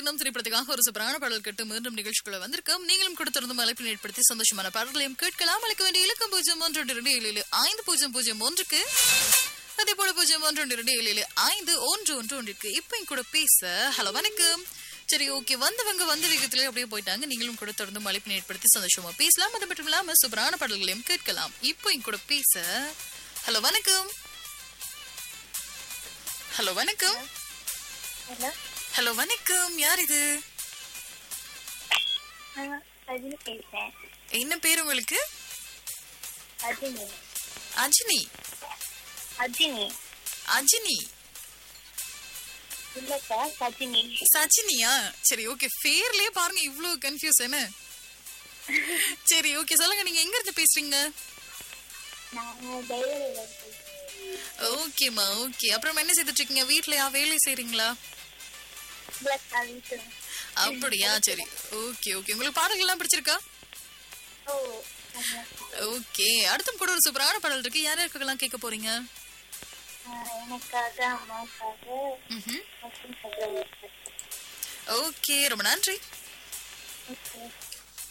சின்னம் திரைப்படத்துக்காக ஒரு சூப்பரான பாடல் கேட்டு மீண்டும் நிகழ்ச்சிக்குள்ள வந்திருக்கோம் நீங்களும் கொடுத்திருந்தும் அழைப்பினை ஏற்படுத்தி சந்தோஷமான பாடல்களையும் கேட்கலாம் அழைக்க வேண்டிய இலக்கம் பூஜ்ஜியம் ஒன்று ரெண்டு இரண்டு ஏழு ஏழு ஐந்து பூஜ்ஜியம் பூஜ்ஜியம் ஒன்றுக்கு அதே போல பூஜ்ஜியம் ஒன்று ரெண்டு இரண்டு ஏழு ஏழு ஐந்து ஒன்று ஒன்று ஒன்றுக்கு இப்போ என் கூட பேச ஹலோ வணக்கம் சரி ஓகே வந்தவங்க வந்த வேகத்திலே அப்படியே போயிட்டாங்க நீங்களும் கூட தொடர்ந்து அழைப்பினை ஏற்படுத்தி சந்தோஷமா பேசலாம் அது மட்டும் இல்லாம சூப்பரான பாடல்களையும் கேட்கலாம் இப்போ என் கூட பேச ஹலோ வணக்கம் ஹலோ வணக்கம் ஹலோ ஹலோ வணக்கம் யார் இது நான் ரஜினி பேசுறேன் என்ன பேர் உங்களுக்கு ரஜினி அஜினி அஜினி அஜினி இல்லக்கா சஜினி சஜினியா சரி ஓகே பேர்லயே பாருங்க இவ்ளோ கன்ஃபியூஸ் என்ன சரி ஓகே சொல்லுங்க நீங்க எங்க இருந்து பேசுறீங்க நான் டைரியில் பேசுறேன் ஓகேம்மா ஓகே அப்புறம் என்ன செய்துட்டு இருக்கீங்க வீட்லயா வேலை செய்றீங்களா இல்லக்கா வீட்டில் அப்படியா சரி ஓகே ஓகே உங்களுக்கு பாடல்கள்லாம் பிடிச்சிருக்கா ஓ ஆமா. ஓகே அடுத்தும் கூட ஒரு சூப்பரான பாடல் இருக்கு யார் யாருக்கெல்லாம் கேட்க போறீங்க ஆஹ் எனக்காக அம்மாவுக்காக ம்ஹும். மற்றும் சகோதரர்களுக்கு. ஓகே ரொம்ப நன்றி